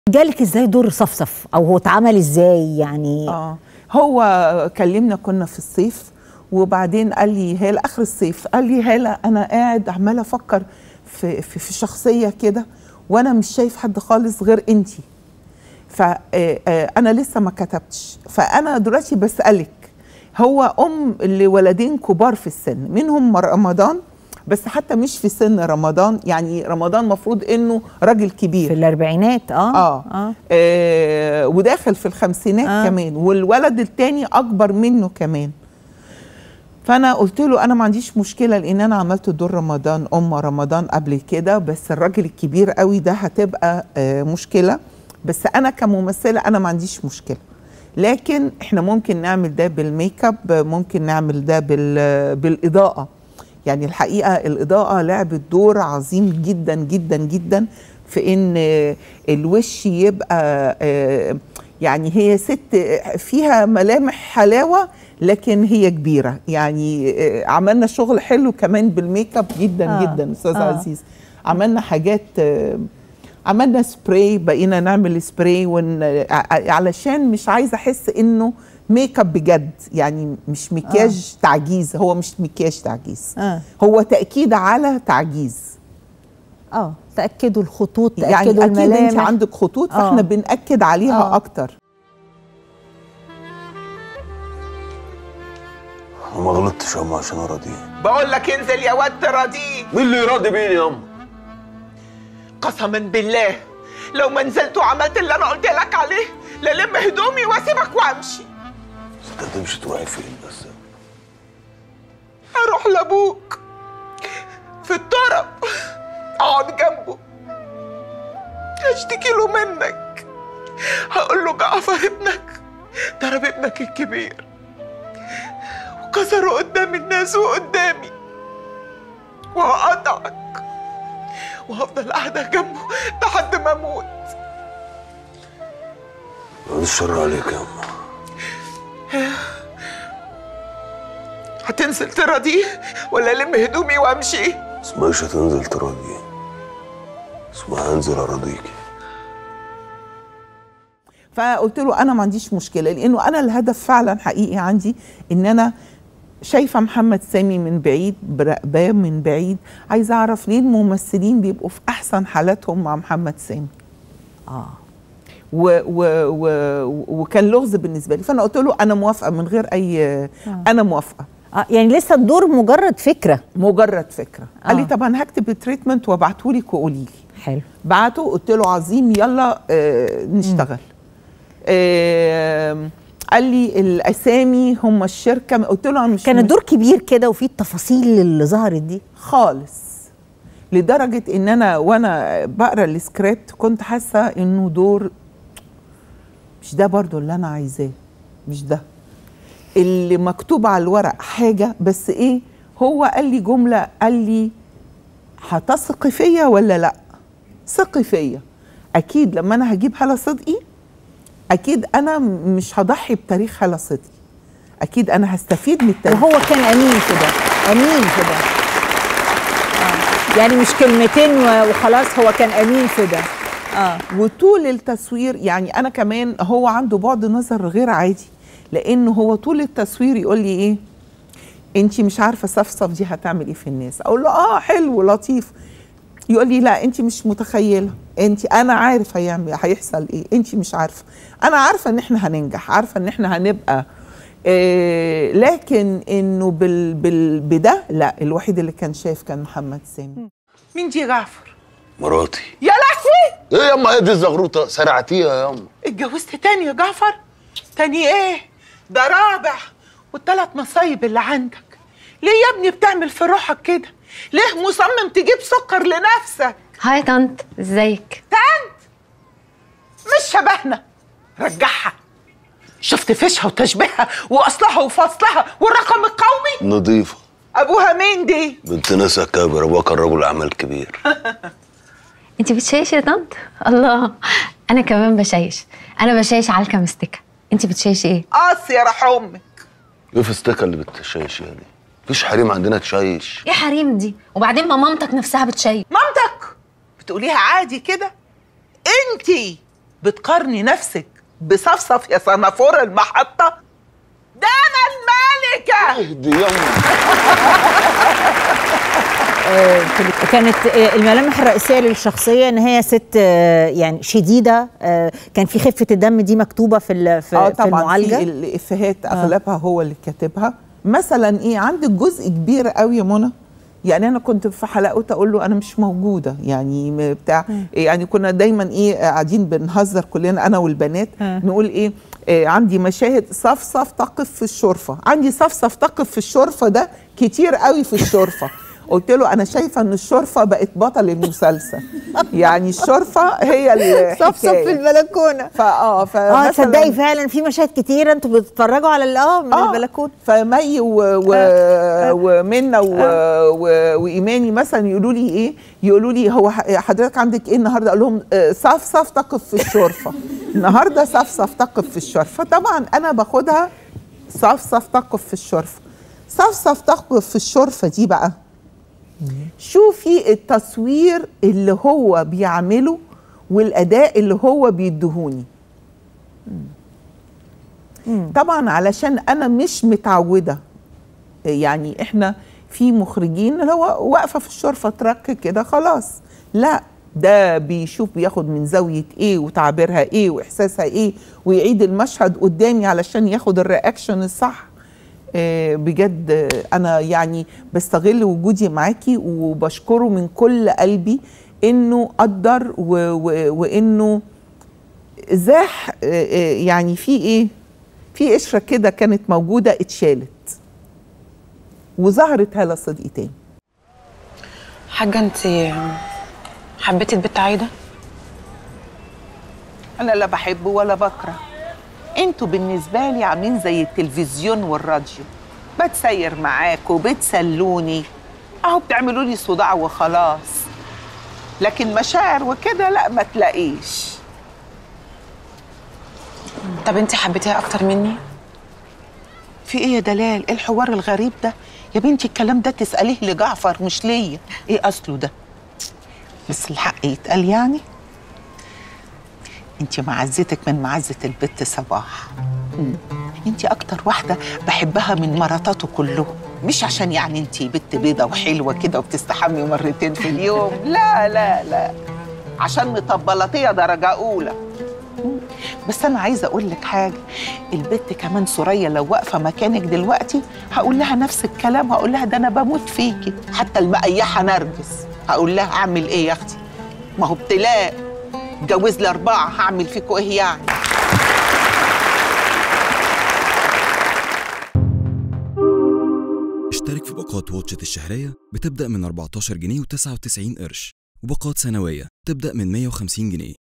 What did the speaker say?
جالك ازاي دور صفصف او هو اتعمل ازاي يعني اه هو كلمنا كنا في الصيف وبعدين قال لي هالة اخر الصيف قال لي هالة انا قاعد عمال افكر في في, في شخصيه كده وانا مش شايف حد خالص غير انتي فانا لسه ما كتبتش فانا دلوقتي بسالك هو ام لولدين كبار في السن منهم رمضان بس حتى مش في سن رمضان يعني رمضان مفروض انه راجل كبير في الاربعينات اه آه. آه. آه وداخل في الخمسينات آه. كمان والولد التاني اكبر منه كمان فانا قلت له انا ما عنديش مشكله لان انا عملت دور رمضان ام رمضان قبل كده بس الراجل الكبير قوي ده هتبقى آه مشكله بس انا كممثله انا ما عنديش مشكله لكن احنا ممكن نعمل ده بالميك اب ممكن نعمل ده بال بالاضاءه يعني الحقيقه الاضاءه لعبت دور عظيم جدا جدا جدا في ان الوش يبقى يعني هي ست فيها ملامح حلاوه لكن هي كبيره يعني عملنا شغل حلو كمان بالميك اب جدا آه جدا استاذ آه عزيز عملنا حاجات عملنا سبراي بقينا نعمل سبراي ون... علشان مش عايزه احس انه ميك اب بجد يعني مش مكياج آه. تعجيز هو مش مكياج تعجيز آه. هو تاكيد على تعجيز اه تاكدوا الخطوط تاكدوا يعني اكيد الملامح انت عندك خطوط فاحنا آه. بناكد عليها آه. اكتر انا ما غلطتش يا أما عشان اراضيه بقول لك انزل يا واد تراضيه مين اللي يراضي مين يا أما؟ قسما بالله لو ما نزلت وعملت اللي انا قلت لك عليه للم هدومي واسيبك وامشي انت هتمشي تروحي فين بس اروح لابوك في الطرب اقعد جنبه اشتكي له منك هقول له جعفر ابنك ضرب ابنك الكبير وكسره قدام الناس وقدامي وهقطعك وهفضل قاعدة جنبه لحد ما اموت بعد الشر عليك يا أما هتنزل تراضيه ولا الم هدومي وامشي اسمها مش هتنزل تراضي اسمها هنزل اراضيكي فقلت له انا ما عنديش مشكله لانه انا الهدف فعلا حقيقي عندي ان انا شايفه محمد سامي من بعيد براقباه من بعيد عايزه اعرف ليه الممثلين بيبقوا في احسن حالاتهم مع محمد سامي اه و و و وكان لغز بالنسبه لي فانا قلت له انا موافقه من غير اي انا موافقه اه يعني لسه الدور مجرد فكره مجرد فكره قال لي آه. طب انا هكتب التريتمنت وابعته لك وقولي لي حلو بعته قلت له عظيم يلا آه نشتغل آه قال لي الاسامي هم الشركه قلت له انا مش كان الدور كبير كده وفيه التفاصيل اللي ظهرت دي خالص لدرجه ان انا وانا بقرا السكريبت كنت حاسه انه دور مش ده برضو اللي انا عايزاه مش ده اللي مكتوب على الورق حاجه بس ايه هو قال لي جمله قال لي هتثقي فيا ولا لا ثقي فيا اكيد لما انا هجيب هلا صدقي اكيد انا مش هضحي بتاريخ هلا صدقي اكيد انا هستفيد من التاريخ وهو كان امين في ده امين في ده آه. يعني مش كلمتين و- وخلاص هو كان امين في ده اه وطول التصوير يعني انا كمان هو عنده بعد نظر غير عادي لانه هو طول التصوير يقول لي ايه انت مش عارفه صفصف دي هتعمل ايه في الناس اقول له اه حلو لطيف يقول لي لا انت مش متخيله انت انا عارف هيعمل هيحصل ايه انت مش عارفه انا عارفه ان احنا هننجح عارفه ان احنا هنبقى إيه لكن انه بال بال بده لا الوحيد اللي كان شايف كان محمد سامي مين دي جعفر مراتي يا لهوي ايه يا أما ايه دي الزغروطه سرعتيها يا أما اتجوزت تاني يا جعفر تاني ايه ده رابع والتلات مصايب اللي عندك ليه يا ابني بتعمل في روحك كده ليه مصمم تجيب سكر لنفسك هاي طنط ازيك تانت مش شبهنا رجعها شفت فيشها وتشبيهها واصلها وفصلها والرقم القومي نظيفه ابوها مين دي بنت ناس كابر ابوها كان رجل اعمال كبير انت بتشيش يا طنط الله انا كمان بشيش انا بشيش علكه مستكه انت بتشيش ايه قص يا راح امك ايه في السكه اللي بتشيش دي مفيش حريم عندنا تشيش ايه حريم دي وبعدين ما مامتك نفسها بتشيش مامتك بتقوليها عادي كده انتي بتقارني نفسك بصفصف يا صنافور المحطة ده أنا الملكة اهدي يما آه، كانت آه، الملامح الرئيسيه للشخصيه ان هي ست آه، يعني شديده آه، كان في خفه الدم دي مكتوبه في ال- في, اه في طبعا المعالجه في الافيهات اغلبها هو اللي كاتبها مثلا ايه عندك جزء كبير قوي يا منى يعني انا كنت في حلقات اقول له انا مش موجوده يعني م- بتاع يعني كنا دايما ايه قاعدين بنهزر كلنا انا والبنات ها. نقول ايه آه عندي مشاهد صفصف تقف في الشرفه عندي صفصف تقف في الشرفه ده كتير قوي في الشرفه قلت له انا شايفه ان الشرفه بقت بطل المسلسل يعني الشرفه هي الحكايه صفصف في البلكونه فاه اه فمثلاً- تصدقي فعلا في مشاهد كتيره انتوا بتتفرجوا على ال- اه من آه، البلكونه فمي و... و... ومنى و... و... وايماني مثلا يقولوا لي ايه يقولوا لي هو ح- حضرتك عندك ايه النهارده اقول لهم آه، صفصف تقف في الشرفه النهارده صفصف تقف في الشرفه طبعا انا باخدها صفصف تقف في الشرفه صفصف تقف في الشرفه دي بقى شوفي التصوير اللي هو بيعمله والاداء اللي هو بيدهوني طبعا علشان انا مش متعوده يعني احنا في مخرجين اللي هو واقفه في الشرفه ترك كده خلاص لا ده بيشوف بياخد من زاويه ايه وتعبيرها ايه واحساسها ايه ويعيد المشهد قدامي علشان ياخد الرياكشن الصح آه، بجد آه، انا يعني بستغل وجودي معاكي وبشكره من كل قلبي انه قدر و و وانه زاح آه، آه، يعني في ايه في قشره كده كانت موجوده اتشالت وظهرت هاله صدقي تاني حاجة انت حبيتي البت عايدة؟ أنا لا بحب ولا بكره انتوا بالنسبة لي عاملين زي التلفزيون والراديو بتسير معاكوا بتسلوني اهو بتعملوا لي صداع وخلاص لكن مشاعر وكده لا ما تلاقيش طب انت حبيتيها أكتر مني؟ في ايه يا دلال ايه الحوار الغريب ده يا بنتي الكلام ده تسأليه لجعفر مش ليا ايه اصله ده بس الحق يتقال يعني انت معزتك من معزة البت صباح مم. انت اكتر واحدة بحبها من مراتاته كلهم مش عشان يعني انت بنت بيضة وحلوة كده وبتستحمي مرتين في اليوم لا لا لا عشان مطبلاتية درجة أولى بس انا عايزه اقول لك حاجه البت كمان سوريا لو واقفه مكانك دلوقتي هقول لها نفس الكلام هقول لها ده انا بموت فيكي حتى المقيحه نرجس هقول لها اعمل ايه يا اختي ما هو ابتلاء اتجوز لي اربعه هعمل فيكوا ايه يعني اشترك في باقات واتشت الشهرية بتبدأ من 14 جنيه و99 قرش وباقات سنوية تبدأ من 150 جنيه